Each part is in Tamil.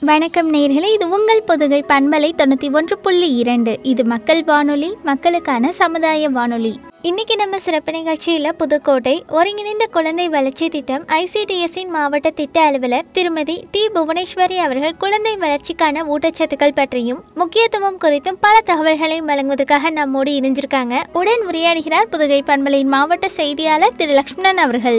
வணக்கம் நேர்களே இது உங்கள் பொதுகை பண்பலை தொண்ணூற்றி ஒன்று புள்ளி இரண்டு இது மக்கள் வானொலி மக்களுக்கான சமுதாய வானொலி இன்னைக்கு நம்ம சிறப்பு நிகழ்ச்சியில் புதுக்கோட்டை ஒருங்கிணைந்த குழந்தை வளர்ச்சி திட்டம் ஐசிடிஎஸ்ஸின் மாவட்ட திட்ட அலுவலர் திருமதி டி புவனேஸ்வரி அவர்கள் குழந்தை வளர்ச்சிக்கான ஊட்டச்சத்துக்கள் பற்றியும் முக்கியத்துவம் குறித்தும் பல தகவல்களையும் வழங்குவதற்காக நம்மோடு இணைஞ்சிருக்காங்க உடன் உரையாடுகிறார் புதுகை பண்பலையின் மாவட்ட செய்தியாளர் திரு லக்ஷ்மணன் அவர்கள்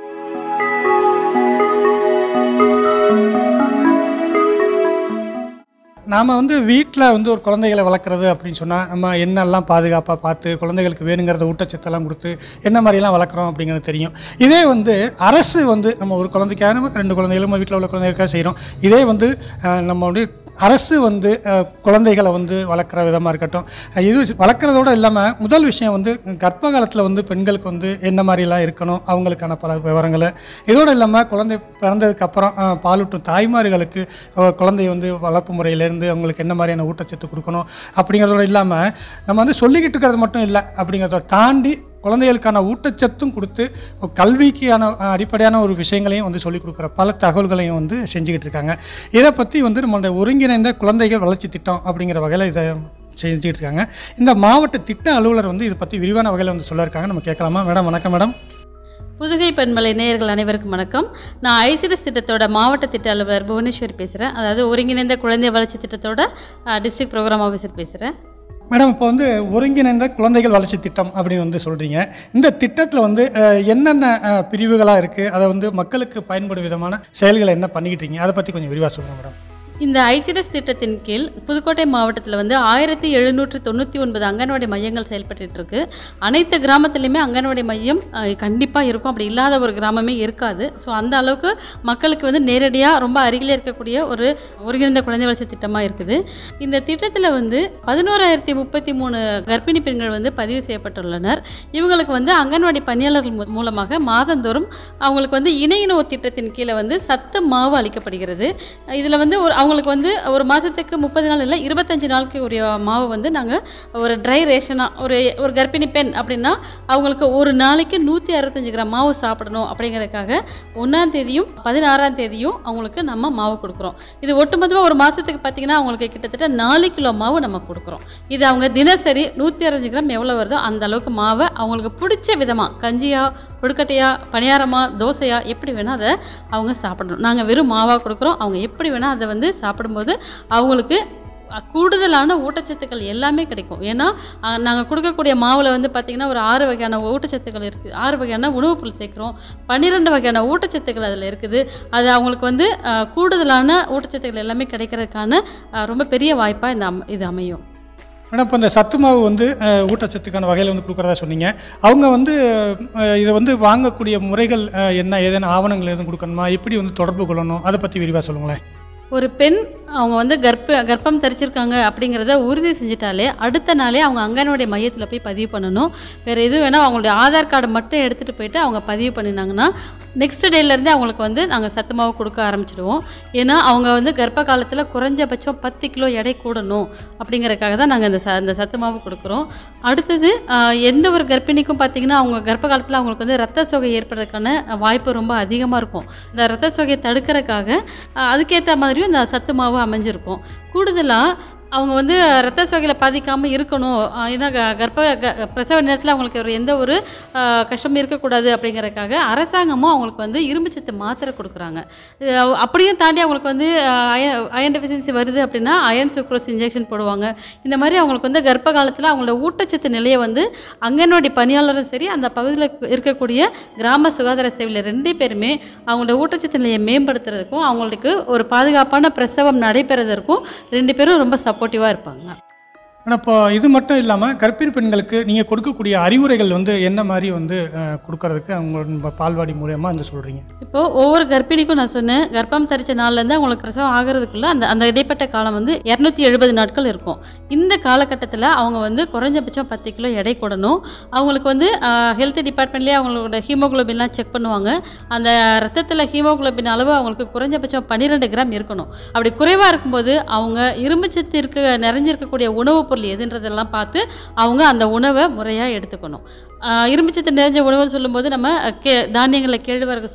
நாம் வந்து வீட்டில் வந்து ஒரு குழந்தைகளை வளர்க்குறது அப்படின்னு சொன்னால் நம்ம என்னெல்லாம் பாதுகாப்பாக பார்த்து குழந்தைகளுக்கு வேணுங்கிறத ஊட்டச்சத்தெல்லாம் கொடுத்து என்ன மாதிரிலாம் வளர்க்குறோம் அப்படிங்கிறது தெரியும் இதே வந்து அரசு வந்து நம்ம ஒரு குழந்தைக்கான ரெண்டு குழந்தைகளும் நம்ம வீட்டில் உள்ள குழந்தைகளுக்காக செய்கிறோம் இதே வந்து அஹ், நம்ம வந்து அரசு வந்து அஹ், குழந்தைகளை வந்து வளர்க்குற விதமாக இருக்கட்டும் அஹ், இது வளர்க்குறதோடு இல்லாமல் முதல் விஷயம் வந்து கர்ப்ப காலத்தில் வந்து பெண்களுக்கு வந்து என்ன மாதிரிலாம் இருக்கணும் அவங்களுக்கான பல விவரங்களை இதோடு இல்லாமல் குழந்தை பிறந்ததுக்கு அப்புறம் அஹ், பாலூட்டும் தாய்மார்களுக்கு அஹ், குழந்தை வந்து வளர்ப்பு முறையிலேருந்து அவங்களுக்கு என்ன மாதிரியான ஊட்டச்சத்து கொடுக்கணும் அப்படிங்கிறதோட இல்லாமல் நம்ம வந்து சொல்லிக்கிட்டு இருக்கிறது மட்டும் இல்லை அப்படிங்கிறத தாண்டி குழந்தைகளுக்கான ஊட்டச்சத்தும் கொடுத்து கல்விக்கான அஹ், அடிப்படையான ஒரு விஷயங்களையும் வந்து சொல்லிக் கொடுக்குற பல தகவல்களையும் வந்து செஞ்சுக்கிட்டு இருக்காங்க இதை பற்றி வந்து நம்மளுடைய ஒருங்கிணைந்த குழந்தைகள் வளர்ச்சி திட்டம் அப்படிங்கிற வகையில் இதை செஞ்சுக்கிட்டு இருக்காங்க இந்த மாவட்ட திட்ட அலுவலர் வந்து இதை பற்றி விரிவான வகையில் வந்து சொல்ல இருக்காங்க நம்ம கேட்கலாமா மேடம் வணக்கம் மேடம் புதுகை பெண்மலை நேயர்கள் அனைவருக்கும் வணக்கம் நான் ஐசிடிஎஸ் திட்டத்தோட மாவட்ட திட்ட அலுவலர் புவனேஸ்வரி பேசுகிறேன் அதாவது ஒருங்கிணைந்த குழந்தை வளர்ச்சி திட்டத்தோட டிஸ்ட்ரிக்ட் ப்ரோக்ராம் ஆஃபீஸர் பேசுகிறேன் மேடம் இப்போ வந்து ஒருங்கிணைந்த குழந்தைகள் வளர்ச்சி திட்டம் அப்படின்னு வந்து சொல்கிறீங்க இந்த திட்டத்தில் வந்து அஹ், என்னென்ன பிரிவுகளாக இருக்குது அதை வந்து மக்களுக்கு பயன்படும் விதமான செயல்களை என்ன பண்ணிக்கிட்டு இருக்கீங்க அதை பற்றி கொஞ்சம் விரிவாக சொல்லுங்கள் மேடம் இந்த ஐசிடிஎஸ் திட்டத்தின் கீழ் புதுக்கோட்டை மாவட்டத்தில் வந்து ஆயிரத்தி எழுநூற்று தொண்ணூற்றி ஒன்பது அங்கன்வாடி மையங்கள் செயல்பட்டுட்டு இருக்கு அனைத்து கிராமத்துலையுமே அங்கன்வாடி மையம் கண்டிப்பாக இருக்கும் அப்படி இல்லாத ஒரு கிராமமே இருக்காது ஸோ அந்த அளவுக்கு மக்களுக்கு வந்து நேரடியாக ரொம்ப அருகிலே இருக்கக்கூடிய ஒரு ஒருங்கிணைந்த குழந்தை வளர்ச்சி திட்டமாக இருக்குது இந்த திட்டத்தில் வந்து பதினோராயிரத்தி முப்பத்தி மூணு கர்ப்பிணி பெண்கள் வந்து பதிவு செய்யப்பட்டுள்ளனர் இவங்களுக்கு வந்து அங்கன்வாடி பணியாளர்கள் மூ- மூலமாக மாதந்தோறும் அவங்களுக்கு வந்து இணையினோ திட்டத்தின் கீழே வந்து சத்து மாவு அளிக்கப்படுகிறது இதில் வந்து ஒரு அவங்களுக்கு வந்து ஒரு மாதத்துக்கு முப்பது நாள் இல்லை இருபத்தஞ்சு நாளுக்கு உரிய மாவு வந்து நாங்கள் ஒரு ட்ரை ரேஷனாக ஒரு ஒரு கர்ப்பிணி பெண் அப்படின்னா அவங்களுக்கு ஒரு நாளைக்கு நூற்றி அறுபத்தஞ்சு கிராம் மாவு சாப்பிடணும் அப்படிங்கிறதுக்காக ஒன்றாம் தேதியும் பதினாறாம் தேதியும் அவங்களுக்கு நம்ம மாவு கொடுக்குறோம் இது ஒட்டுமொத்தமாக ஒரு மாதத்துக்கு பார்த்தீங்கன்னா அவங்களுக்கு கிட்டத்தட்ட நாலு கிலோ மாவு நம்ம கொடுக்குறோம் இது அவங்க தினசரி நூற்றி அறுபஞ்சு கிராம் எவ்வளோ வருதோ அந்த அளவுக்கு மாவை அவங்களுக்கு பிடிச்ச விதமாக கஞ்சியா கொழுக்கட்டையா பணியாரமா தோசையா எப்படி வேணால் அதை அவங்க சாப்பிடணும் நாங்கள் வெறும் மாவாக கொடுக்குறோம் அவங்க எப்படி வேணால் அதை வந்து சாப்பிடும்போது அவங்களுக்கு அஹ், கூடுதலான ஊட்டச்சத்துக்கள் எல்லாமே கிடைக்கும் ஏன்னா நாங்கள் கொடுக்கக்கூடிய மாவில் வந்து பார்த்திங்கன்னா ஒரு ஆறு வகையான ஊட்டச்சத்துக்கள் இருக்குது ஆறு வகையான உணவுப் பொருள் சேர்க்குறோம் பன்னிரெண்டு வகையான ஊட்டச்சத்துக்கள் அதில் இருக்குது அது அவங்களுக்கு வந்து அஹ், கூடுதலான ஊட்டச்சத்துக்கள் எல்லாமே கிடைக்கிறதுக்கான அஹ், ரொம்ப பெரிய வாய்ப்பாக இந்த அம இது அமையும் மேடம் இப்போ இந்த சத்து மாவு வந்து அஹ், ஊட்டச்சத்துக்கான வகையில் வந்து கொடுக்குறதா சொன்னீங்க அவங்க வந்து அஹ், இதை வந்து வாங்கக்கூடிய முறைகள் அஹ், என்ன ஏதேனும் ஆவணங்கள் எதுவும் கொடுக்கணுமா எப்படி வந்து தொடர்பு கொள்ளணும் அதை பற்றி விரிவாக சொல்லுங்களேன் ஒரு பெண் அவங்க வந்து கர்ப்ப கர்ப்பம் தரிச்சிருக்காங்க அப்படிங்கிறத உறுதி செஞ்சிட்டாலே அடுத்த நாளே அவங்க அங்கன்வாடி மையத்தில் போய் பதிவு பண்ணணும் வேறு எதுவும் வேணால் அவங்களுடைய ஆதார் கார்டு மட்டும் எடுத்துகிட்டு போயிட்டு அவங்க பதிவு பண்ணினாங்கன்னா நெக்ஸ்ட் டேலேருந்தே அவங்களுக்கு வந்து நாங்கள் சத்து மாவு கொடுக்க ஆரம்பிச்சிடுவோம் ஏன்னா அவங்க வந்து கர்ப்ப காலத்தில் குறைஞ்சபட்சம் பத்து கிலோ எடை கூடணும் அப்படிங்கறதுக்காக தான் நாங்கள் இந்த ச இந்த சத்து மாவு கொடுக்குறோம் அடுத்தது ஆஹ், எந்த ஒரு கர்ப்பிணிக்கும் பார்த்தீங்கன்னா அவங்க கர்ப்ப காலத்தில் அவங்களுக்கு வந்து ரத்த சோகை ஏற்படுறதுக்கான வாய்ப்பு ரொம்ப அதிகமாக இருக்கும் இந்த ரத்த சோகையை தடுக்கிறதுக்காக ஆஹ், அதுக்கேற்ற மாதிரியும் இந்த சத்து மாவு அமைஞ்சிருக்கும் கூடுதலாக அவங்க வந்து ரத்த சோகையில் பாதிக்காமல் இருக்கணும் ஆஹ் ஏன்னா க- கர்ப்ப க- பிரசவ நேரத்தில் அவங்களுக்கு ஒரு எந்த ஒரு ஆஹ், கஷ்டமும் இருக்கக்கூடாது அப்படிங்கறதுக்காக அரசாங்கமும் அவங்களுக்கு வந்து இரும்புச்சத்து மாத்திரை கொடுக்குறாங்க இது அவ- அப்படியும் தாண்டி அவங்களுக்கு வந்து அயன் அயன் டெஃபிஷியன்சி வருது அப்படின்னா அயன் சுக்ரோஸ் இன்ஜெக்ஷன் போடுவாங்க இந்த மாதிரி அவங்களுக்கு வந்து கர்ப்ப காலத்தில் அவங்களோட ஊட்டச்சத்து நிலையை வந்து அங்கன்வாடி பணியாளரும் சரி அந்த பகுதியில் இருக்கக்கூடிய கிராம சுகாதார சேவையில் ரெண்டு பேருமே அவங்களோட ஊட்டச்சத்து நிலையை மேம்படுத்துறதுக்கும் அவங்களுக்கு ஒரு பாதுகாப்பான பிரசவம் நடைபெறதற்கும் ரெண்டு பேரும் ரொம்ப சப்போர்ட்டிவாக இருப்பாங்க ஆனால் இப்போ இது மட்டும் இல்லாமல் கர்ப்பிணி பெண்களுக்கு நீங்கள் கொடுக்கக்கூடிய அறிவுரைகள் வந்து என்ன மாதிரி வந்து அஹ், கொடுக்கறதுக்கு அவங்க பால்வாடி மூலியமாக வந்து சொல்கிறீங்க இப்போ ஒவ்வொரு கர்ப்பிணிக்கும் நான் சொன்னேன் கர்ப்பம் தரிச்ச நாள்லேருந்து அவங்களுக்கு பிரசவம் ஆகிறதுக்குள்ள அந்த அந்த இடைப்பட்ட காலம் வந்து இரநூத்தி எழுபது நாட்கள் இருக்கும் இந்த காலகட்டத்தில் அவங்க வந்து குறைஞ்சபட்சம் பத்து கிலோ எடை கூடணும் அவங்களுக்கு வந்து ஹெல்த் டிபார்ட்மெண்ட்லேயே அவங்களோட ஹீமோகுளோபின்லாம் செக் பண்ணுவாங்க அந்த ரத்தத்தில் ஹீமோகுளோபின் அளவு அவங்களுக்கு குறைஞ்சபட்சம் பன்னிரெண்டு கிராம் இருக்கணும் அப்படி குறைவாக இருக்கும்போது அவங்க இரும்புச்சத்து இருக்க நிறைஞ்சிருக்கக்கூடிய உணவுப் பொருள் எதுன்றதெல்லாம் பார்த்து அவங்க அந்த உணவை முறையாக எடுத்துக்கணும் ஆஹ் இரும்புச்சத்து நிறைஞ்ச உணவு சொல்லும்போது நம்ம அஹ், கே தானியங்களில் கேழ்வரகு சொல்லுவோம்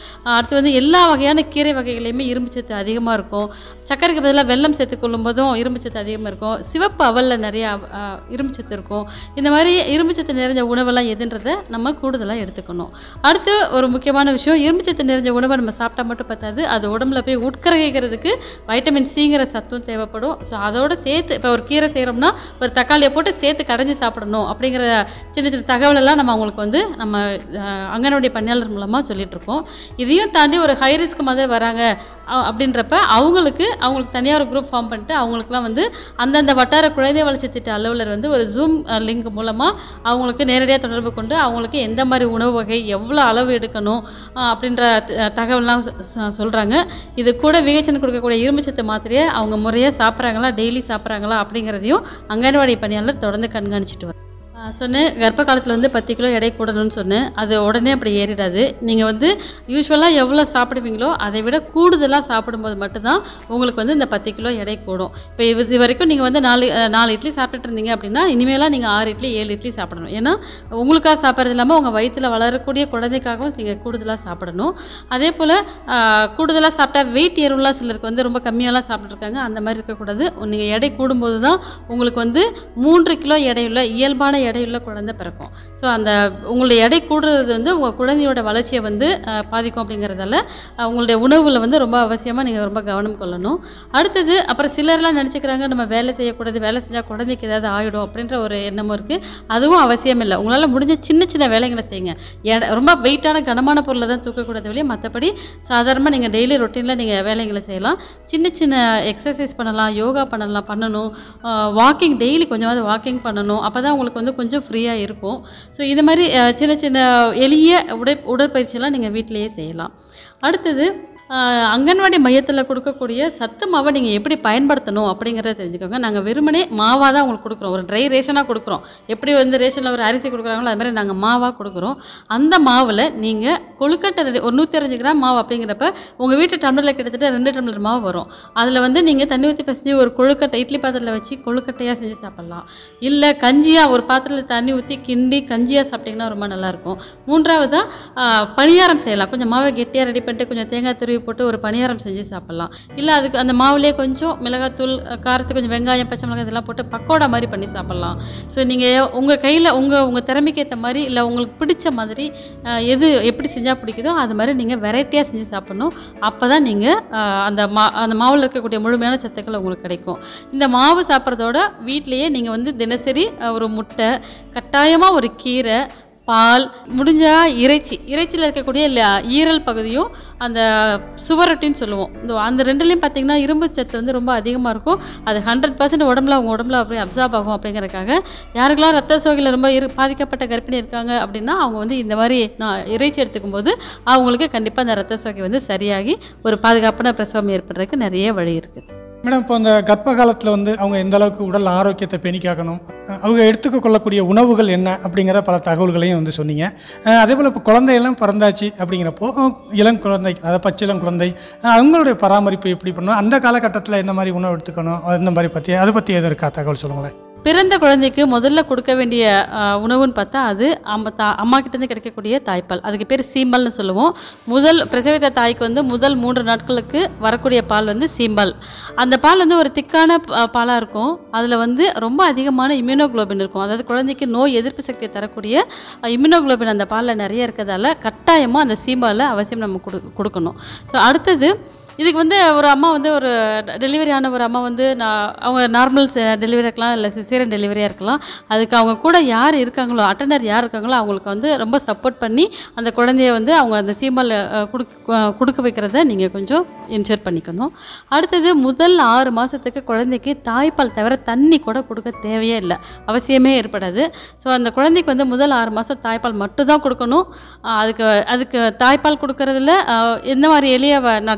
ஆஹ் அடுத்து வந்து எல்லா வகையான கீரை வகைகளையுமே இரும்பு சத்து அதிகமாக இருக்கும் சர்க்கரைக்கு பதிலாக வெல்லம் சேர்த்துக்கொள்ளும் போதும் இரும்பு சத்து அதிகமாக இருக்கும் சிவப்பு அவலில் நிறைய ஆஹ், இரும்பு சத்து இருக்கும் இந்த மாதிரி இரும்பு சத்து நிறைஞ்ச உணவெல்லாம் எதுன்றதை நம்ம கூடுதலாக எடுத்துக்கணும் அடுத்து ஒரு முக்கியமான விஷயம் இரும்பு சத்து நிறைஞ்ச உணவை நம்ம சாப்பிட்டா மட்டும் பத்தாது அது உடம்புல போய் உட்கரைக்கிறதுக்கு வைட்டமின் சிங்கிற சத்தும் தேவைப்படும் ஸோ அதோட சேர்த்து இப்போ ஒரு கீரை செய்கிறோம்னா ஒரு தக்காளியை போட்டு சேர்த்து கடைஞ்சி சாப்பிடணும் அப்படிங்கிற சின்ன சின்ன தகவலெல்லாம் நம்ம அவங்களுக்கு வந்து நம்ம அஹ், அங்கன்வாடி பணியாளர் மூலமாக சொல்லிட்டு இருக்கோம் இதையும் தாண்டி ஒரு ஹை ரிஸ்க் மாதிரி வராங்க அ- அப்படின்றப்ப அவங்களுக்கு அவங்களுக்கு தனியாக ஒரு குரூப் ஃபார்ம் பண்ணிட்டு அவங்களுக்குலாம் வந்து அந்தந்த வட்டார குழந்தை வளர்ச்சி திட்ட அலுவலர் வந்து ஒரு ஜூம் லிங்க் மூலமாக அவங்களுக்கு நேரடியாக தொடர்பு கொண்டு அவங்களுக்கு எந்த மாதிரி உணவு வகை எவ்வளோ அளவு எடுக்கணும் அஹ், அப்படின்ற த- தகவல்லாம் சொல்கிறாங்க இது கூட விகச்சன் கொடுக்கக்கூடிய இரும்புச்சத்து மாத்திரையை அவங்க முறையாக சாப்பிட்றாங்களா டெய்லி சாப்பிட்றாங்களா அப்படிங்கிறதையும் அங்கன்வாடி பணியாளர் தொடர்ந்து கண்காணிச்சிட்டு வர சொன்னேன் கர்ப்ப காலத்தில் வந்து பத்து கிலோ எடை கூடணும்னு சொன்னேன் அது உடனே அப்படி ஏறிடாது நீங்கள் வந்து யூஸ்வலாக எவ்வளோ சாப்பிடுவீங்களோ அதை விட கூடுதலாக சாப்பிடும்போது மட்டும்தான் உங்களுக்கு வந்து இந்த பத்து கிலோ எடை கூடும் இப்போ இது இது வரைக்கும் நீங்கள் வந்து நாலு அஹ், நாலு இட்லி சாப்பிட்டுட்டு இருந்தீங்க அப்படின்னா இனிமேலாம் நீங்கள் ஆறு இட்லி ஏழு இட்லி சாப்பிடணும் ஏன்னா உங்களுக்காக சாப்பிட்றது இல்லாமல் உங்கள் வயிற்றில் வளரக்கூடிய குழந்தைக்காகவும் நீங்கள் கூடுதலாக சாப்பிடணும் அதே போல் கூடுதலாக சாப்பிட்டா வெயிட் ஏறும்லாம் சிலருக்கு வந்து ரொம்ப கம்மியாலாம் சாப்பிட்ருக்காங்க அந்த மாதிரி இருக்கக்கூடாது நீங்கள் எடை கூடும்போது தான் உங்களுக்கு வந்து மூன்று கிலோ எடையுள்ள இயல்பான எடையுள்ள குழந்தை பிறக்கும் ஸோ அந்த உங்களுடைய எடை கூடுறது வந்து உங்கள் குழந்தையோட வளர்ச்சியை வந்து அஹ், பாதிக்கும் அப்படிங்கிறதால அஹ், உங்களுடைய உணவில் வந்து ரொம்ப அவசியமாக நீங்கள் ரொம்ப கவனம் கொள்ளணும் அடுத்தது அப்புறம் சிலர்லாம் நினச்சிக்கிறாங்க நம்ம வேலை செய்யக்கூடாது வேலை செஞ்சால் குழந்தைக்கு ஏதாவது ஆகிடும் அப்படின்ற ஒரு எண்ணமும் இருக்குது அதுவும் அவசியம் இல்லை உங்களால் முடிஞ்ச சின்ன சின்ன வேலைகளை செய்யுங்க எடை ரொம்ப வெயிட்டான கனமான பொருளை தான் தூக்கக்கூடாது வெளியே மற்றபடி சாதாரணமாக நீங்கள் டெய்லி ரொட்டீனில் நீங்கள் வேலைகளை செய்யலாம் சின்ன சின்ன எக்ஸசைஸ் பண்ணலாம் யோகா பண்ணலாம் பண்ணணும் வாக்கிங் டெய்லி கொஞ்சமாவது வாக்கிங் பண்ணணும் அப்போ தான் உங்களுக்கு வந்து கொஞ்சம் ஃப்ரீயாக இருக்கும் ஸோ இது மாதிரி அஹ், சின்ன சின்ன எளிய உடை உடற்பயிற்சியெல்லாம் நீங்கள் வீட்டிலேயே செய்யலாம் அடுத்தது அஹ், அங்கன்வாடி மையத்தில் கொடுக்கக்கூடிய சத்து மாவை நீங்கள் எப்படி பயன்படுத்தணும் அப்படிங்கிறத தெரிஞ்சுக்கோங்க நாங்கள் வெறுமனே மாவாக தான் உங்களுக்கு கொடுக்குறோம் ஒரு ட்ரை ரேஷனாக கொடுக்குறோம் எப்படி வந்து ரேஷனில் ஒரு அரிசி கொடுக்குறாங்களோ அது மாதிரி நாங்கள் மாவாக கொடுக்குறோம் அந்த மாவில் நீங்கள் கொழுக்கட்டை ரெடி ஒரு நூற்றி அஞ்சு கிராம் மாவு அப்படிங்கிறப்ப உங்கள் வீட்டு டம்ளரில் கிட்டத்தட்ட ரெண்டு டம்ளர் மாவு வரும் அதில் வந்து நீங்கள் தண்ணி ஊற்றி பசிஞ்சு ஒரு கொழுக்கட்டை இட்லி பாத்திரத்தில் வச்சு கொழுக்கட்டையாக செஞ்சு சாப்பிட்லாம் இல்லை கஞ்சியாக ஒரு பாத்திரத்தில் தண்ணி ஊற்றி கிண்டி கஞ்சியாக சாப்பிட்டிங்கன்னா ரொம்ப நல்லாயிருக்கும் மூன்றாவதாக பணியாரம் செய்யலாம் கொஞ்சம் மாவை கெட்டியாக ரெடி பண்ணிட்டு கொஞ்சம் தேங்காய் துருவி போட்டு ஒரு பணியாரம் செஞ்சு சாப்பிட்லாம் இல்லை அதுக்கு அந்த மாவுலேயே கொஞ்சம் மிளகாத்தூள் அஹ், காரத்துக்கு கொஞ்சம் வெங்காயம் பச்சை மிளகாய் இதெல்லாம் போட்டு பக்கோடா மாதிரி பண்ணி சாப்பிட்லாம் ஸோ நீங்கள் உங்கள் கையில் உங்கள் உங்கள் திறமைக்கு ஏற்ற மாதிரி இல்லை உங்களுக்கு பிடிச்ச மாதிரி அஹ், எது எப்படி செஞ்சால் பிடிக்குதோ அது மாதிரி நீங்கள் வெரைட்டியாக செஞ்சு சாப்பிடணும் அப்போ தான் நீங்கள் அந்த மா அந்த மாவில் இருக்கக்கூடிய முழுமையான சத்துக்கள் உங்களுக்கு கிடைக்கும் இந்த மாவு சாப்பிட்றதோட வீட்டிலேயே நீங்கள் வந்து தினசரி அஹ், ஒரு முட்டை கட்டாயமாக ஒரு கீரை பால் முடிஞ்சா இறைச்சி இறைச்சியில் இருக்கக்கூடிய ல- ஈரல் பகுதியும் அந்த சுவரொட்டின்னு சொல்லுவோம் இந்த அந்த ரெண்டுலேயும் பார்த்தீங்கன்னா இரும்பு சத்து வந்து ரொம்ப அதிகமாக இருக்கும் அது ஹண்ட்ரட் பர்சன்ட் உடம்புல அவங்க உடம்புல அப்படியே அப்சார்ப் ஆகும் அப்படிங்கறதுக்காக யாருக்கெல்லாம் ரத்த சோகையில் ரொம்ப இரு பாதிக்கப்பட்ட கர்ப்பிணி இருக்காங்க அப்படின்னா அவங்க வந்து இந்த மாதிரி நான் இறைச்சி எடுத்துக்கும் போது அவங்களுக்கு கண்டிப்பாக அந்த ரத்த சோகை வந்து சரியாகி ஒரு பாதுகாப்பான பிரசவம் ஏற்படுறதுக்கு நிறைய வழி இருக்குது மேடம் இப்போ அந்த கர்ப்ப காலத்தில் வந்து அவங்க எந்த அளவுக்கு உடல் ஆரோக்கியத்தை பேணி காக்கணும் அஹ் அவங்க எடுத்துக்க கொள்ளக்கூடிய உணவுகள் என்ன அப்படிங்கிற பல தகவல்களையும் வந்து சொன்னீங்க அஹ் அதே போல் இப்போ குழந்தையெல்லாம் பிறந்தாச்சு அப்படிங்கிறப்போ அஹ் இளம் குழந்தை அதாவது பச்சிளம் குழந்தை அஹ் அவங்களுடைய பராமரிப்பு எப்படி பண்ணணும் அந்த காலகட்டத்தில் எந்த மாதிரி உணவு எடுத்துக்கணும் அந்த மாதிரி பற்றி அதை பற்றி எதுவும் இருக்கா தகவல் சொல்லுங்களேன் பிறந்த குழந்தைக்கு முதல்ல கொடுக்க வேண்டிய அஹ், உணவுன்னு பார்த்தா அது அம்மா தா அம்மா கிட்டேருந்து கிடைக்கக்கூடிய தாய்ப்பால் அதுக்கு பேர் சீம்பல்னு சொல்லுவோம் முதல் பிரசவித்த தாய்க்கு வந்து முதல் மூன்று நாட்களுக்கு வரக்கூடிய பால் வந்து சீம்பல் அந்த பால் வந்து ஒரு திக்கான பாலாக இருக்கும் அதில் வந்து ரொம்ப அதிகமான இம்யூனோகுளோபின் இருக்கும் அதாவது குழந்தைக்கு நோய் எதிர்ப்பு சக்தியை தரக்கூடிய இம்யூனோகுளோபின் அந்த பாலில் நிறைய இருக்கிறதால கட்டாயமாக அந்த சீம்பாலை அவசியம் நம்ம கொடு கொடுக்கணும் ஸோ அடுத்தது இதுக்கு வந்து ஒரு அம்மா வந்து ஒரு டெலிவரி ஆன ஒரு அம்மா வந்து நான் அவங்க நார்மல் டெலிவரி இருக்கலாம் இல்லை சிசேரியன் டெலிவரியாக இருக்கலாம் அதுக்கு அவங்க கூட யார் இருக்காங்களோ அட்டனர் யார் இருக்காங்களோ அவங்களுக்கு வந்து ரொம்ப சப்போர்ட் பண்ணி அந்த குழந்தைய வந்து அவங்க அந்த சீம்பால் கொடுக்க கொடுக்க வைக்கிறத நீங்கள் கொஞ்சம் இன்ஷூர் பண்ணிக்கணும் அடுத்தது முதல் ஆறு மாதத்துக்கு குழந்தைக்கு தாய்ப்பால் தவிர தண்ணி கூட கொடுக்க தேவையே இல்லை அவசியமே ஏற்படாது ஸோ அந்த குழந்தைக்கு வந்து முதல் ஆறு மாதம் தாய்ப்பால் மட்டும் தான் கொடுக்கணும் ஆஹ் அதுக்கு அதுக்கு தாய்ப்பால் கொடுக்கறதுல ஆஹ் எந்த மாதிரி எளிய வ- நடைமுறை இருக்குது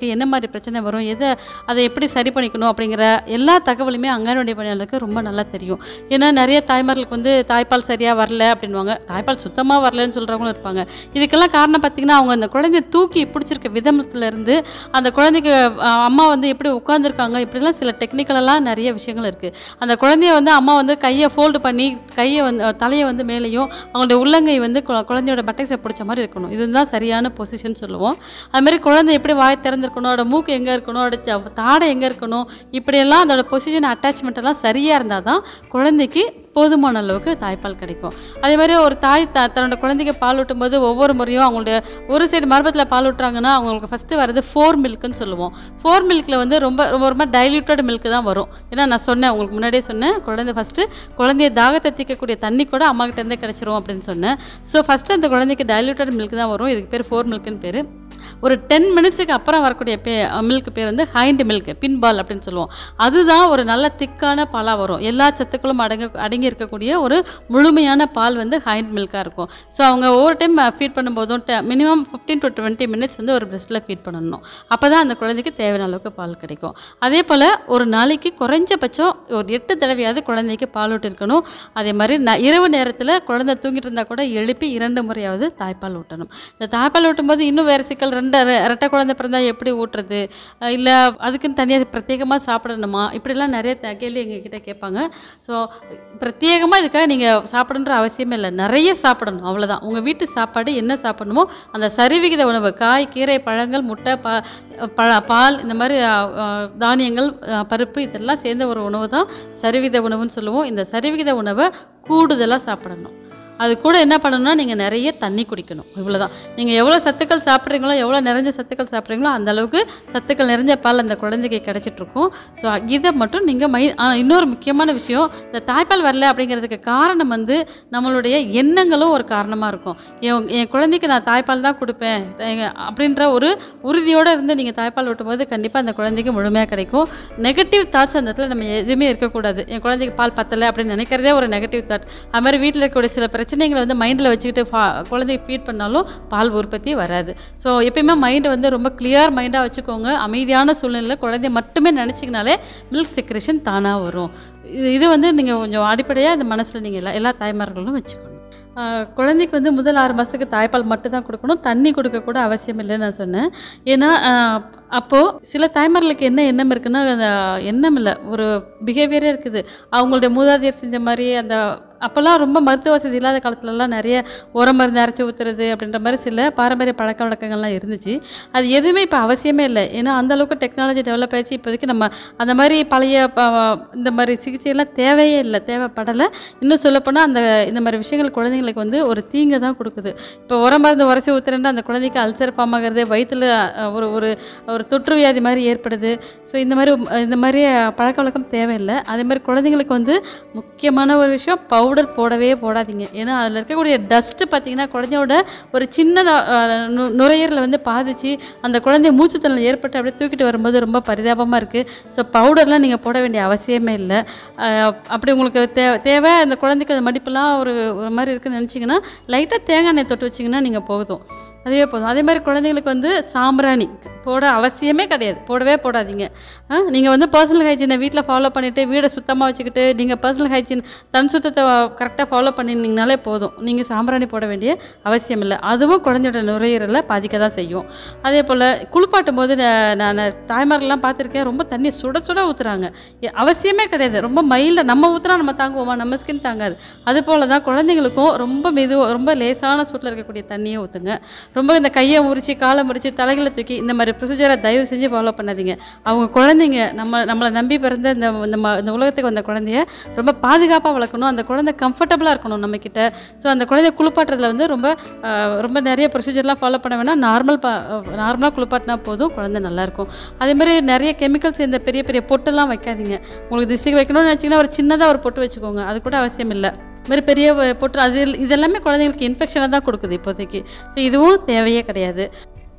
குழந்தைக்கு என்ன மாதிரி பிரச்சனை வரும் எதை அதை எப்படி சரி பண்ணிக்கணும் அப்படிங்கிற எல்லா தகவலுமே அங்கன்வாடி பணியாளருக்கு ரொம்ப நல்லா தெரியும் ஏன்னா நிறைய தாய்மார்களுக்கு வந்து தாய்ப்பால் சரியாக வரல அப்படின்வாங்க தாய்ப்பால் சுத்தமாக வரலன்னு சொல்கிறவங்களும் இருப்பாங்க இதுக்கெல்லாம் காரணம் பார்த்தீங்கன்னா அவங்க அந்த குழந்தைய தூக்கி பிடிச்சிருக்க விதத்துல இருந்து அந்த குழந்தைக்கு அஹ், அம்மா வந்து எப்படி உட்காந்துருக்காங்க இப்படிலாம் சில டெக்னிக்கலெல்லாம் நிறைய விஷயங்கள் இருக்குது அந்த குழந்தைய வந்து அம்மா வந்து கையை ஃபோல்டு பண்ணி கையை வந்து அஹ், தலையை வந்து மேலேயும் அவங்களுடைய உள்ளங்கை வந்து கு- குழந்தையோட பட்டைஸை பிடிச்ச மாதிரி இருக்கணும் இதுதான் சரியான பொசிஷன் சொல்லுவோம் அது மாதிரி குழந்தை எப்படி வாய் திறந்திருக்கணும் அதோட மூக்கு எங்கே இருக்கணும் அதோட த- தாடை எங்கே இருக்கணும் இப்படியெல்லாம் அதோட பொசிஷன் அட்டாச்மெண்ட் எல்லாம் சரியாக இருந்தால் தான் குழந்தைக்கு போதுமான அளவுக்கு தாய்ப்பால் கிடைக்கும் அதே மாதிரி ஒரு தாய் த தன்னோட குழந்தைக்கு பால் ஊட்டும்போது ஒவ்வொரு முறையும் அவங்களுடைய ஒரு சைடு மரபத்தில் பால் ஊட்டுறாங்கன்னா அவங்களுக்கு ஃபஸ்ட்டு வர்றது ஃபோர் மில்க்குன்னு சொல்லுவோம் ஃபோர் மில்கில் வந்து ரொம்ப ரொம்ப ரொம்ப டைல்யூட்டட் மில்க் தான் வரும் ஏன்னா நான் சொன்னேன் உங்களுக்கு முன்னாடியே சொன்னேன் குழந்தை ஃபஸ்ட்டு குழந்தைய தாகத்தை தீர்க்கக்கூடிய தண்ணி கூட அம்மா கிட்ட இருந்தே கிடைச்சிரும் அப்படின்னு சொன்னேன் ஸோ ஃபஸ்ட்டு அந்த குழந்தைக்கு டைல்யூட்டட் மில்க் தான் வரும் இதுக்கு பேர் ஃபோர் மில்க்குன்னு பேர் ஒரு டென் மினிட்ஸுக்கு அப்புறம் வரக்கூடிய பே மில்க் பேர் வந்து ஹைண்ட் மில்க் பின்பால் அப்படின்னு சொல்லுவோம் அதுதான் ஒரு நல்ல திக்கான பாலாக வரும் எல்லா சத்துக்களும் அடங்க அடங்கி இருக்கக்கூடிய ஒரு முழுமையான பால் வந்து ஹைண்ட் மில்காக இருக்கும் ஸோ அவங்க ஒவ்வொரு டைம் ஃபீட் பண்ணும்போதும் minimum fifteen to twenty minutes வந்து ஒரு பிரெஸ்ட்டில் ஃபீட் பண்ணணும் அப்போ தான் அந்த குழந்தைக்கு தேவையான அளவுக்கு பால் கிடைக்கும் அதே போல் ஒரு நாளைக்கு குறைஞ்சபட்சம் ஒரு எட்டு தடவையாவது குழந்தைக்கு பால் ஊட்டிருக்கணும் அதே மாதிரி ந இரவு நேரத்தில் குழந்தை தூங்கிட்டு இருந்தால் கூட எழுப்பி இரண்டு முறையாவது தாய்ப்பால் ஊட்டணும் இந்த தாய்ப்பால் ஊட்டும்போது இன்னும் வேறு சிக்கல் ரெண்டு ரெ- ரெட்டை குழந்தை பிறந்தா எப்படி ஊட்டுறது இல்லை அதுக்குன்னு தனியாக பிரத்யேகமாக சாப்பிடணுமா இப்படிலாம் நிறைய த- கேள்வி எங்ககிட்ட கேட்பாங்க ஸோ பிரத்யேகமாக இதுக்காக நீங்கள் சாப்பிடணுன்ற அவசியமே இல்லை நிறைய சாப்பிடணும் அவ்வளோதான் உங்கள் வீட்டு சாப்பாடு என்ன சாப்பிடணுமோ அந்த சரிவிகித உணவு காய் கீரை பழங்கள் முட்டை பா பழ பால் இந்த மாதிரி அ, அ, தானியங்கள் அ, பருப்பு இதெல்லாம் சேர்ந்த ஒரு உணவு தான் சரிவிகித உணவுன்னு சொல்லுவோம் இந்த சரிவிகித உணவை கூடுதலாக சாப்பிடணும் அது கூட என்ன பண்ணணும்னா நீங்கள் நிறைய தண்ணி குடிக்கணும் இவ்வளவுதான் நீங்கள் எவ்வளோ சத்துக்கள் சாப்பிட்றீங்களோ எவ்வளோ நிறைஞ்ச சத்துக்கள் சாப்பிட்றீங்களோ அந்த அளவுக்கு சத்துக்கள் நிறைஞ்ச பால் அந்த குழந்தைக்கு கிடைச்சிட்ருக்கும் ஸோ இதை மட்டும் நீங்கள் மை ஆ, இன்னொரு முக்கியமான விஷயம் இந்த தாய்ப்பால் வரல அப்படிங்கிறதுக்கு காரணம் வந்து நம்மளுடைய எண்ணங்களும் ஒரு காரணமாக இருக்கும் என் என் குழந்தைக்கு நான் தாய்ப்பால் தான் கொடுப்பேன் எங்க- அப்படின்ற ஒரு உறுதியோடு இருந்து நீங்கள் தாய்ப்பால் ஊட்டும்போது கண்டிப்பாக அந்த குழந்தைக்கு முழுமையாக கிடைக்கும் நெகட்டிவ் தாட்ஸ் அந்த இடத்துல நம்ம எதுவுமே இருக்கக்கூடாது என் குழந்தைக்கு பால் பத்தலை அப்படின்னு நினைக்கிறதே ஒரு நெகட்டிவ் தாட் அது மாதிரி வீட்டில் இருக்கக்கூடிய சில பிரச்சனைகளை வந்து மைண்டில் வச்சுக்கிட்டு ஃபா குழந்தைக்கு ஃபீட் பண்ணாலும் பால் உற்பத்தி வராது ஸோ எப்பயுமே மைண்டை வந்து ரொம்ப கிளியர் மைண்டாக வச்சுக்கோங்க அமைதியான சூழ்நிலையில் குழந்தைய மட்டுமே நினச்சிங்கனாலே மில்க் செக்ரேஷன் தானாக வரும் இது இது வந்து நீங்கள் கொஞ்சம் அடிப்படையாக இந்த மனசில் நீங்கள் எல்லா எல்லா தாய்மார்களும் வச்சுக்கணும் ஆஹ் குழந்தைக்கு வந்து முதல் ஆறு மாதத்துக்கு தாய்ப்பால் மட்டும் தான் கொடுக்கணும் தண்ணி கொடுக்க கூட அவசியம் இல்லைன்னு நான் சொன்னேன் ஏன்னா ஆஹ் அப்போது சில தாய்மார்களுக்கு என்ன எண்ணம் இருக்குன்னா அந்த எண்ணம் இல்லை ஒரு பிஹேவியரே இருக்குது அவங்களுடைய மூதாதையர் செஞ்ச மாதிரி அந்த அப்போல்லாம் ரொம்ப மருத்துவ வசதி இல்லாத காலத்துலலாம் நிறைய உரம் மருந்து அரைச்சி ஊற்றுறது அப்படின்ற மாதிரி சில பாரம்பரிய பழக்க வழக்கங்கள்லாம் இருந்துச்சு அது எதுவுமே இப்போ அவசியமே இல்லை ஏன்னா அந்த அளவுக்கு டெக்னாலஜி டெவலப் ஆயிடுச்சு இப்போதைக்கு நம்ம அந்த மாதிரி பழைய ப- இந்த மாதிரி சிகிச்சையெல்லாம் தேவையே இல்லை தேவைப்படலை இன்னும் சொல்லப்போனால் அந்த இந்த மாதிரி விஷயங்கள் குழந்தைங்களுக்கு வந்து ஒரு தீங்கை தான் கொடுக்குது இப்போ உரம் மருந்து உரைச்சி ஊற்றுறேன்னா அந்த குழந்தைக்கு அல்சர் ஃபார்ம் ஆகிறது வயிற்றில் ஒரு ஒரு ஒரு தொற்று வியாதி மாதிரி ஏற்படுது ஸோ இந்த மாதிரி இந்த மாதிரி பழக்க வழக்கம் தேவையில்லை அதே மாதிரி குழந்தைங்களுக்கு வந்து முக்கியமான ஒரு விஷயம் பவுடர் போடவே போடாதீங்க ஏன்னா அதில் இருக்கக்கூடிய டஸ்ட்டு பார்த்தீங்கன்னா குழந்தையோட ஒரு சின்ன அஹ், நு- நுரையீரலை வந்து பாதிச்சு அந்த குழந்தை மூச்சுத்திறல் ஏற்பட்டு அப்படியே தூக்கிட்டு வரும்போது ரொம்ப பரிதாபமாக இருக்குது ஸோ பவுடர்லாம் நீங்கள் போட வேண்டிய அவசியமே இல்லை அஹ், அப்படி உங்களுக்கு தே தேவை அந்த குழந்தைக்கு அந்த மடிப்பெல்லாம் ஒரு ஒரு மாதிரி இருக்குன்னு நினச்சிங்கன்னா லைட்டாக தேங்காய் எண்ணெய் தொட்டு வச்சிங்கன்னா நீங்கள் போதும் அதுவே போதும் அதே மாதிரி குழந்தைங்களுக்கு வந்து சாம்பிராணி போட அவசியமே கிடையாது போடவே போடாதீங்க நீங்கள் வந்து பர்சனல் ஹைஜீனை வீட்டில் ஃபாலோ பண்ணிவிட்டு வீடை சுத்தமாக வச்சுக்கிட்டு நீங்கள் பர்சனல் ஹைஜீன் தன் சுத்தத்தை கரெக்டாக ஃபாலோ பண்ணியிருந்தீங்கனாலே போதும் நீங்கள் சாம்பிராணி போட வேண்டிய அவசியம் இல்லை அதுவும் குழந்தையோட நுரையீரலை பாதிக்க தான் செய்யும் அதே போல் குளிப்பாட்டும் போது நான் நான் தாய்மார்கள்லாம் பார்த்துருக்கேன் ரொம்ப தண்ணி சுட சுட ஊற்றுறாங்க அவசியமே கிடையாது ரொம்ப மைல்டாக நம்ம ஊற்றுனா நம்ம தாங்குவோமா நம்ம ஸ்கின் தாங்காது அது போல் தான் குழந்தைங்களுக்கும் ரொம்ப மெது ரொம்ப லேசான சூட்டில் இருக்கக்கூடிய தண்ணியை ஊற்றுங்க ரொம்ப இந்த கையை முறிச்சு காலை முறிச்சு தலைகளை தூக்கி இந்த மாதிரி ப்ரொசீஜரை தயவு செஞ்சு ஃபாலோ பண்ணாதீங்க அவங்க குழந்தைங்க நம்ம நம்மளை நம்பி பிறந்த இந்த இந்த ம- இந்த உலகத்துக்கு வந்த குழந்தைய ரொம்ப பாதுகாப்பாக வளர்க்கணும் அந்த குழந்தை கம்ஃபர்டபுளாக இருக்கணும் நம்மக்கிட்ட ஸோ அந்த குழந்தைய குளிப்பாட்டுறதுல வந்து ரொம்ப ஆஹ், ரொம்ப நிறைய ப்ரொசீஜர்லாம் ஃபாலோ பண்ண வேணாம் நார்மல் பா நார்மலாக குளிப்பாட்டினா போதும் குழந்தை நல்லாயிருக்கும் அதே மாதிரி நிறைய கெமிக்கல்ஸ் இந்த பெரிய பெரிய பொட்டெல்லாம் வைக்காதீங்க உங்களுக்கு திஷ்டிக்கு வைக்கணும்னு நினச்சிங்கன்னா ஒரு சின்னதாக ஒரு பொட்டு வச்சுக்கோங்க அது கூட அவசியம் இல்லை மாதிரி பெரிய பொட்டு அது இதெல்லாமே குழந்தைங்களுக்கு இன்ஃபெக்ஷனை தான் கொடுக்குது இப்போதைக்கு ஸோ இதுவும் தேவையே கிடையாது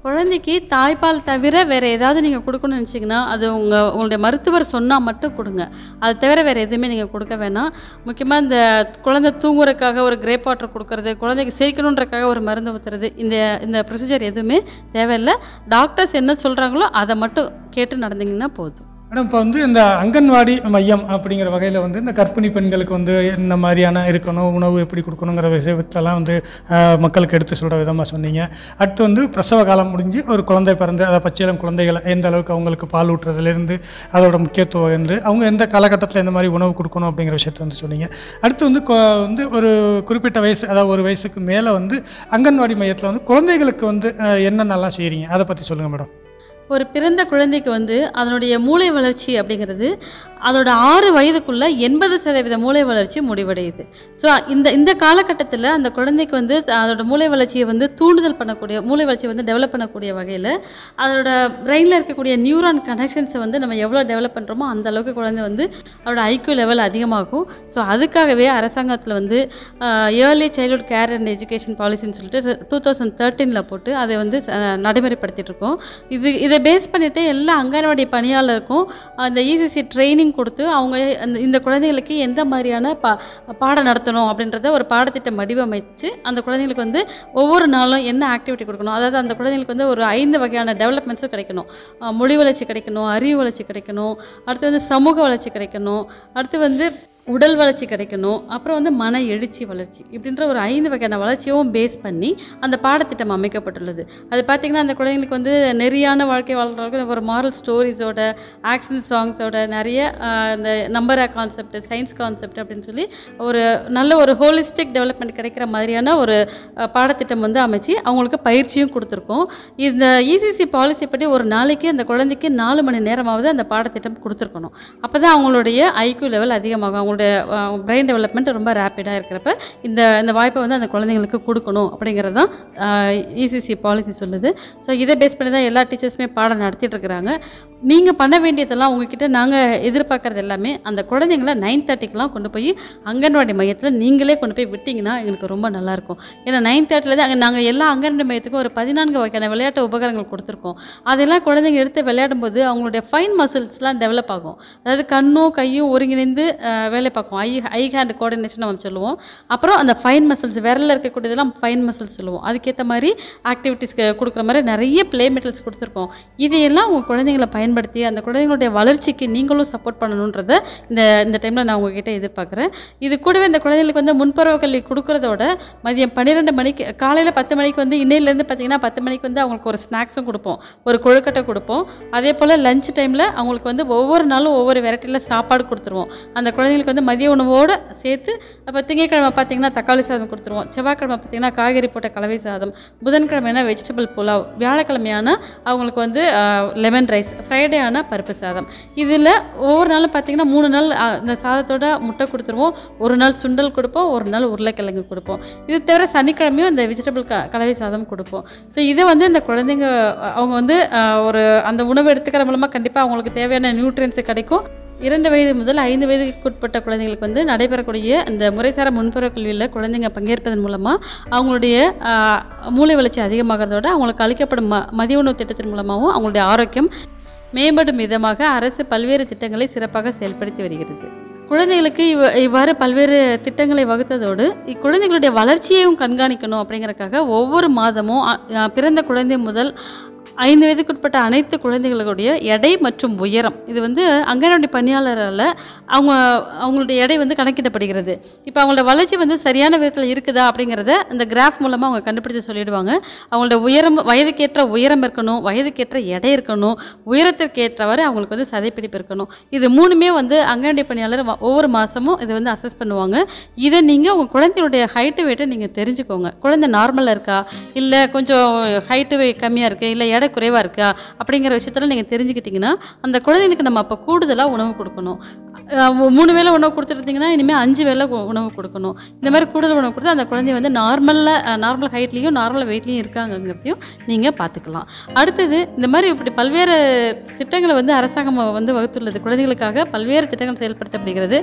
குழந்தைக்கு தாய்ப்பால் தவிர வேறு ஏதாவது நீங்கள் கொடுக்கணும்னு நினச்சிங்கன்னா அது உங்கள் உங்களுடைய மருத்துவர் சொன்னால் மட்டும் கொடுங்க அது தவிர வேறு எதுவுமே நீங்கள் கொடுக்க வேணாம் முக்கியமாக இந்த குழந்தை தூங்குறதுக்காக ஒரு கிரேப் வாட்டர் கொடுக்கறது குழந்தைக்கு சிரிக்கணுன்றக்காக ஒரு மருந்து ஊற்றுறது இந்த இந்த ப்ரொசீஜர் எதுவுமே தேவையில்லை டாக்டர்ஸ் என்ன சொல்கிறாங்களோ அதை மட்டும் கேட்டு நடந்தீங்கன்னா போதும் மேடம் இப்போ வந்து இந்த அங்கன்வாடி மையம் அப்படிங்கிற வகையில் வந்து இந்த கர்ப்பிணி பெண்களுக்கு வந்து என்ன மாதிரியான இருக்கணும் உணவு எப்படி கொடுக்கணுங்கிற விஷயத்தெல்லாம் வந்து ஆஹ், மக்களுக்கு எடுத்து சொல்கிற விதமாக சொன்னீங்க அடுத்து வந்து பிரசவ காலம் முடிஞ்சு ஒரு குழந்தை பிறந்து அதை பச்சிளம் குழந்தைகளை எந்த அளவுக்கு அவங்களுக்கு பால் ஊட்டுறதுலேருந்து அதோட முக்கியத்துவம் வந்து அவங்க எந்த காலகட்டத்தில் எந்த மாதிரி உணவு கொடுக்கணும் அப்படிங்கிற விஷயத்த வந்து சொன்னீங்க அடுத்து வந்து கொ- வந்து ஒரு குறிப்பிட்ட வயசு அதாவது ஒரு வயசுக்கு மேலே வந்து அங்கன்வாடி மையத்தில் வந்து குழந்தைகளுக்கு வந்து ஆஹ், என்னென்னலாம் செய்கிறீங்க அதை பற்றி சொல்லுங்கள் மேடம் ஒரு பிறந்த குழந்தைக்கு வந்து அதனுடைய மூளை வளர்ச்சி அப்படிங்கிறது அதோட ஆறு வயதுக்குள்ள எண்பது சதவீத மூளை வளர்ச்சி முடிவடையுது ஸோ இந்த இந்த காலகட்டத்தில் அந்த குழந்தைக்கு வந்து அதோட மூளை வளர்ச்சியை வந்து தூண்டுதல் பண்ணக்கூடிய மூளை வளர்ச்சியை வந்து டெவலப் பண்ணக்கூடிய வகையில் அதோட பிரெயினில் இருக்கக்கூடிய நியூரான் கனெக்ஷன்ஸை வந்து நம்ம எவ்வளோ டெவலப் பண்ணுறோமோ அந்த அளவுக்கு குழந்தை வந்து அதோட ஐக்யூ லெவல் அதிகமாகும் ஸோ அதுக்காகவே அரசாங்கத்தில் வந்து early childhood care and education பாலிசின்னு சொல்லிட்டு டூ தௌசண்ட் தேர்ட்டீனில் போட்டு அதை வந்து அஹ், நடைமுறைப்படுத்திட்டு இருக்கோம் இது இதை பேஸ் பண்ணிட்டு எல்லா அங்கன்வாடி பணியாளருக்கும் அந்த இசிசி ட்ரைனிங் கொடுத்து அவங்க அந்த இந்த குழந்தைகளுக்கு எந்த மாதிரியான பா பாடம் நடத்தணும் அப்படின்றத ஒரு பாடத்திட்டம் வடிவமைச்சு அந்த குழந்தைங்களுக்கு வந்து ஒவ்வொரு நாளும் என்ன ஆக்டிவிட்டி கொடுக்கணும் அதாவது அந்த குழந்தைங்களுக்கு வந்து ஒரு ஐந்து வகையான டெவலப்மெண்ட்ஸும் கிடைக்கணும் அஹ் மொழி வளர்ச்சி கிடைக்கணும் அறிவு வளர்ச்சி கிடைக்கணும் அடுத்து வந்து சமூக வளர்ச்சி கிடைக்கணும் அடுத்து வந்து உடல் வளர்ச்சி கிடைக்கணும் அப்புறம் வந்து மன எழுச்சி வளர்ச்சி இப்படின்ற ஒரு ஐந்து வகையான வளர்ச்சியும் பேஸ் பண்ணி அந்த பாடத்திட்டம் அமைக்கப்பட்டுள்ளது அது பார்த்திங்கன்னா அந்த குழந்தைங்களுக்கு வந்து நெறியான வாழ்க்கை வாழ்கிறவர்கள் ஒரு மாரல் ஸ்டோரிஸோட ஆக்ஷன் சாங்ஸோட நிறைய ஆஹ், இந்த நம்பர் கான்செப்ட் சயின்ஸ் கான்செப்ட் அப்படின்னு சொல்லி ஒரு நல்ல ஒரு ஹோலிஸ்டிக் டெவலப்மெண்ட் கிடைக்கிற மாதிரியான ஒரு ஆஹ், பாடத்திட்டம் வந்து அமைச்சு அவங்களுக்கு பயிற்சியும் கொடுத்துருக்கோம் இந்த இசிசி பாலிசி படி ஒரு நாளைக்கு அந்த குழந்தைக்கு நாலு மணி நேரமாவது அந்த பாடத்திட்டம் கொடுத்துருக்கணும் அப்போ தான் அவங்களுடைய ஐக்யூ லெவல் அதிகமாகும் அவங்களுடைய பிரெயின் டெவலப்மெண்ட் ரொம்ப ரேப்பிடாக இருக்கிறப்ப இந்த இந்த வாய்ப்பை வந்து அந்த குழந்தைங்களுக்கு கொடுக்கணும் அப்படிங்கிறது தான் இசிசி பாலிசி சொல்லுது ஸோ இதை பேஸ் பண்ணி தான் எல்லா டீச்சர்ஸுமே பாடம் நடத்திட்டு இருக்கிறாங்க நீங்கள் பண்ண வேண்டியதெல்லாம் உங்ககிட்ட நாங்கள் எதிர்பார்க்குறது எல்லாமே அந்த குழந்தைங்கள நைன் தேர்ட்டிக்கெலாம் கொண்டு போய் அங்கன்வாடி மையத்தில் நீங்களே கொண்டு போய் விட்டிங்கன்னா எங்களுக்கு ரொம்ப நல்லாயிருக்கும் ஏன்னா நைன் தேர்ட்டிலேருந்து அங்கே நாங்கள் எல்லா அங்கன்வாடி மையத்துக்கும் ஒரு பதினான்கு வகையான விளையாட்டு உபகரணங்கள் கொடுத்துருக்கோம் அதெல்லாம் குழந்தைங்க எடுத்து விளையாடும்போது அவங்களுடைய ஃபைன் மசில்ஸ்லாம் டெவலப் ஆகும் அதாவது கண்ணும் கையும் ஒருங்கிணைந்து அஹ், வேலை பார்க்கும் ஐ ஐ ஹேண்ட் கோஆர்டினேஷன் நம்ம சொல்லுவோம் அப்புறம் அந்த ஃபைன் மசில்ஸ் விரலில் இருக்கக்கூடியதெல்லாம் ஃபைன் மசில்ஸ் சொல்லுவோம் அதுக்கேற்ற மாதிரி ஆக்டிவிட்டீஸ் கொடுக்குற மாதிரி நிறைய ப்ளே மெட்டல்ஸ் கொடுத்துருக்கோம் இதையெல்லாம் உங்கள் குழந்தைங்களை பயன்படுத்தி அந்த குழந்தைங்களுடைய வளர்ச்சிக்கு நீங்களும் சப்போர்ட் பண்ணணுன்றத இந்த இந்த டைமில் நான் உங்ககிட்ட எதிர்பார்க்குறேன் இது கூடவே இந்த குழந்தைங்களுக்கு வந்து முன்பருவ கல்வி கொடுக்குறதோட மதியம் பன்னிரெண்டு மணிக்கு காலையில் பத்து மணிக்கு வந்து இன்னையிலேருந்து பார்த்தீங்கன்னா பத்து மணிக்கு வந்து அவங்களுக்கு ஒரு ஸ்நாக்ஸும் கொடுப்போம் ஒரு கொழுக்கட்டை கொடுப்போம் அதே போல் லஞ்ச் டைமில் அவங்களுக்கு வந்து ஒவ்வொரு நாளும் ஒவ்வொரு வெரைட்டியில் சாப்பாடு கொடுத்துருவோம் அந்த குழந்தைங்களுக்கு வந்து மதிய உணவோடு சேர்த்து அப்போ திங்கட்கிழமை பார்த்தீங்கன்னா தக்காளி சாதம் கொடுத்துருவோம் செவ்வாய்க்கிழமை பார்த்தீங்கன்னா காய்கறி போட்ட கலவை சாதம் புதன்கிழமைனா வெஜிடபிள் புலாவ் வியாழக்கிழமையான அவங்களுக்கு வந்து லெமன் ரைஸ் ஃப்ரைடே ஆனால் பருப்பு சாதம் இதில் ஒவ்வொரு நாளும் பார்த்தீங்கன்னா மூணு நாள் ஆ, இந்த சாதத்தோட முட்டை கொடுத்துருவோம் ஒரு நாள் சுண்டல் கொடுப்போம் ஒரு நாள் உருளைக்கிழங்கு கொடுப்போம் இது தவிர சனிக்கிழமையும் இந்த வெஜிடபிள் க கலவை சாதம் கொடுப்போம் ஸோ இதை வந்து இந்த குழந்தைங்க அவங்க வந்து ஆ, ஒரு அந்த உணவு எடுத்துக்கிற மூலமாக கண்டிப்பாக அவங்களுக்கு தேவையான நியூட்ரியன்ஸ் கிடைக்கும் இரண்டு வயது முதல் ஐந்து வயதுக்கு உட்பட்ட குழந்தைங்களுக்கு வந்து நடைபெறக்கூடிய இந்த முறைசாரா முன்புற கல்வியில் குழந்தைங்க பங்கேற்பதன் மூலமாக அவங்களுடைய ஆஹ், மூளை வளர்ச்சி அதிகமாகிறதோட அவங்களுக்கு அளிக்கப்படும் ம மதிய உணவு திட்டத்தின் மூலமாகவும் அவங்களுடைய ஆரோக்கியம் மேம்படும் விதமாக அரசு பல்வேறு திட்டங்களை சிறப்பாக செயல்படுத்தி வருகிறது குழந்தைகளுக்கு இவ் இவ்வாறு பல்வேறு திட்டங்களை வகுத்ததோடு இக்குழந்தைகளுடைய வளர்ச்சியையும் கண்காணிக்கணும் அப்படிங்கறக்காக ஒவ்வொரு மாதமும் அ- அ, பிறந்த குழந்தை முதல் ஐந்து வயதுக்குட்பட்ட அனைத்து குழந்தைகளுடைய எடை மற்றும் உயரம் இது வந்து அங்கன்வாடி பணியாளரால் அவங்க அவங்களுடைய எடை வந்து கணக்கிடப்படுகிறது இப்போ அவங்களோட வளர்ச்சி வந்து சரியான விதத்தில் இருக்குதா அப்படிங்கிறத அந்த கிராஃப் மூலமாக அவங்க கண்டுபிடிச்சு சொல்லிடுவாங்க அவங்களோட உயரம் வயதுக்கேற்ற உயரம் இருக்கணும் வயதுக்கேற்ற எடை இருக்கணும் உயரத்திற்கு ஏற்றவாறு அவங்களுக்கு வந்து சதைப்பிடிப்பு இருக்கணும் இது மூணுமே வந்து அங்கன்வாடி பணியாளர் வ- ஒவ்வொரு மாதமும் இதை வந்து அசஸ் பண்ணுவாங்க இதை நீங்கள் உங்கள் குழந்தையுடைய ஹைட்டு வெயிட்டை நீங்கள் தெரிஞ்சுக்கோங்க குழந்தை நார்மலாக இருக்கா இல்லை கொஞ்சம் ஹைட்டு கம்மியாக இருக்குது இல்லை எடை குறைவாக இருக்கா அப்படிங்கிற விஷயத்தில் நீங்கள் தெரிஞ்சுக்கிட்டிங்கன்னா அந்த குழந்தைங்களுக்கு நம்ம அப்போ கூடுதலாக உணவு கொடுக்கணும் அஹ் மூணு வேளை உணவு கொடுத்துருந்தீங்கன்னா இனிமேல் அஞ்சு வேளை கு- உணவு கொடுக்கணும் இந்த மாதிரி கூடுதல் உணவு கொடுத்து அந்த குழந்தை வந்து நார்மலில் நார்மல் ஹைட்லேயும் நார்மல் வெயிட்லேயும் இருக்காங்கங்கிறதையும் நீங்கள் பார்த்துக்கலாம் அடுத்தது இந்த மாதிரி இப்படி பல்வேறு திட்டங்களை வந்து அரசாங்கம் வந்து வகுத்துள்ளது குழந்தைகளுக்காக பல்வேறு திட்டங்கள் செயல்படுத்தப்படுகிறது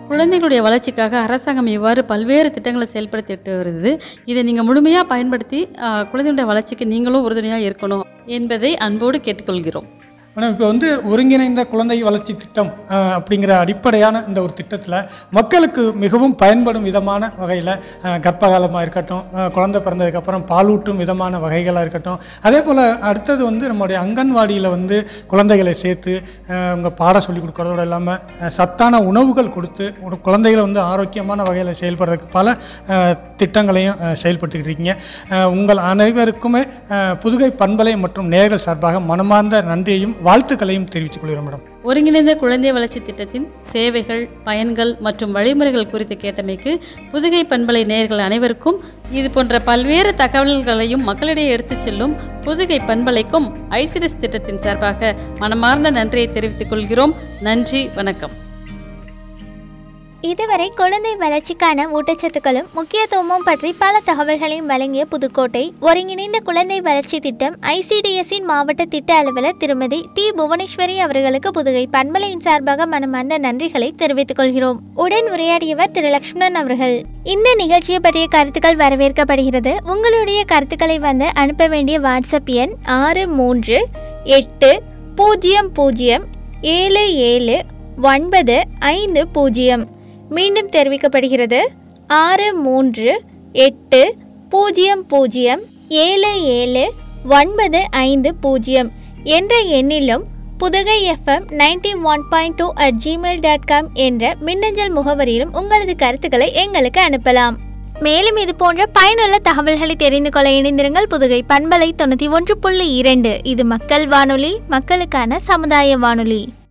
குழந்தைகளுடைய வளர்ச்சிக்காக அரசாங்கம் இவ்வாறு பல்வேறு திட்டங்களை செயல்படுத்திட்டு வருது இதை நீங்கள் முழுமையாக பயன்படுத்தி ஆஹ், குழந்தைகளுடைய வளர்ச்சிக்கு நீங்களும் உறுதுணையாக இருக்கணும் என்பதை அன்போடு கேட்டுக்கொள்கிறோம் மேடம் இப்போ வந்து ஒருங்கிணைந்த குழந்தை வளர்ச்சி திட்டம் அஹ், அப்படிங்கிற அடிப்படையான இந்த ஒரு திட்டத்தில் மக்களுக்கு மிகவும் பயன்படும் விதமான வகையில் கர்ப்பகாலமாக இருக்கட்டும் அஹ், குழந்தை பிறந்ததுக்கப்புறம் பாலூட்டும் விதமான வகைகளாக இருக்கட்டும் அதே போல் அடுத்தது வந்து நம்மளுடைய அங்கன்வாடியில் வந்து குழந்தைகளை சேர்த்து அவங்க பாட சொல்லி கொடுக்கறதோட இல்லாமல் அஹ், சத்தான உணவுகள் கொடுத்து ஒரு குழந்தைகளை வந்து ஆரோக்கியமான வகையில் செயல்படுறதுக்கு பல அஹ், திட்டங்களையும் அஹ், செயல்படுத்திக்கிட்டு இருக்கீங்க அஹ், உங்கள் அனைவருக்குமே அஹ், புதுகை பண்பலை மற்றும் நேயர்கள் சார்பாக மனமார்ந்த நன்றியையும் வாழ்த்துக்களையும் தெரிவித்துக் கொள்கிறோம் மேடம் ஒருங்கிணைந்த குழந்தை வளர்ச்சி திட்டத்தின் சேவைகள் பயன்கள் மற்றும் வழிமுறைகள் குறித்து கேட்டமைக்கு புதுகை பண்பலை நேயர்கள் அனைவருக்கும் இது போன்ற பல்வேறு தகவல்களையும் மக்களிடையே எடுத்துச் செல்லும் புதுகை பண்பலைக்கும் ஐசிடிஎஸ் திட்டத்தின் சார்பாக மனமார்ந்த நன்றியை தெரிவித்துக் கொள்கிறோம் நன்றி வணக்கம் இதுவரை குழந்தை வளர்ச்சிக்கான ஊட்டச்சத்துக்களும் முக்கியத்துவமும் பற்றி பல தகவல்களையும் வழங்கிய புதுக்கோட்டை ஒருங்கிணைந்த குழந்தை வளர்ச்சி திட்டம் ஐசிடிஎஸ்ஸின் மாவட்ட திட்ட அலுவலர் திருமதி டி புவனேஸ்வரி அவர்களுக்கு புதுகை பண்பலையின் சார்பாக மனமார்ந்த நன்றிகளை தெரிவித்துக் கொள்கிறோம் உடன் உரையாடியவர் திரு லக்ஷ்மணன் அவர்கள் இந்த நிகழ்ச்சியை பற்றிய கருத்துக்கள் வரவேற்கப்படுகிறது உங்களுடைய கருத்துக்களை வந்து அனுப்ப வேண்டிய வாட்ஸ்அப் எண் ஆறு மூன்று எட்டு பூஜ்ஜியம் பூஜ்ஜியம் ஏழு ஏழு ஒன்பது ஐந்து பூஜ்ஜியம் மீண்டும் தெரிவிக்கப்படுகிறது ஆறு மூன்று எட்டு பூஜ்ஜியம் பூஜ்ஜியம் ஏழு ஏழு ஒன்பது ஐந்து பூஜ்ஜியம் என்ற எண்ணிலும் Pudugai FM ninety one point two at Gmail dot com என்ற மின்னஞ்சல் முகவரியிலும் உங்களது கருத்துக்களை எங்களுக்கு அனுப்பலாம் மேலும் இது போன்ற பயனுள்ள தகவல்களை தெரிந்து கொள்ள இணைந்திருங்கள் புதுகை பண்பலை தொண்ணூற்றி ஒன்று புள்ளி இரண்டு இது மக்கள் வானொலி மக்களுக்கான சமுதாய வானொலி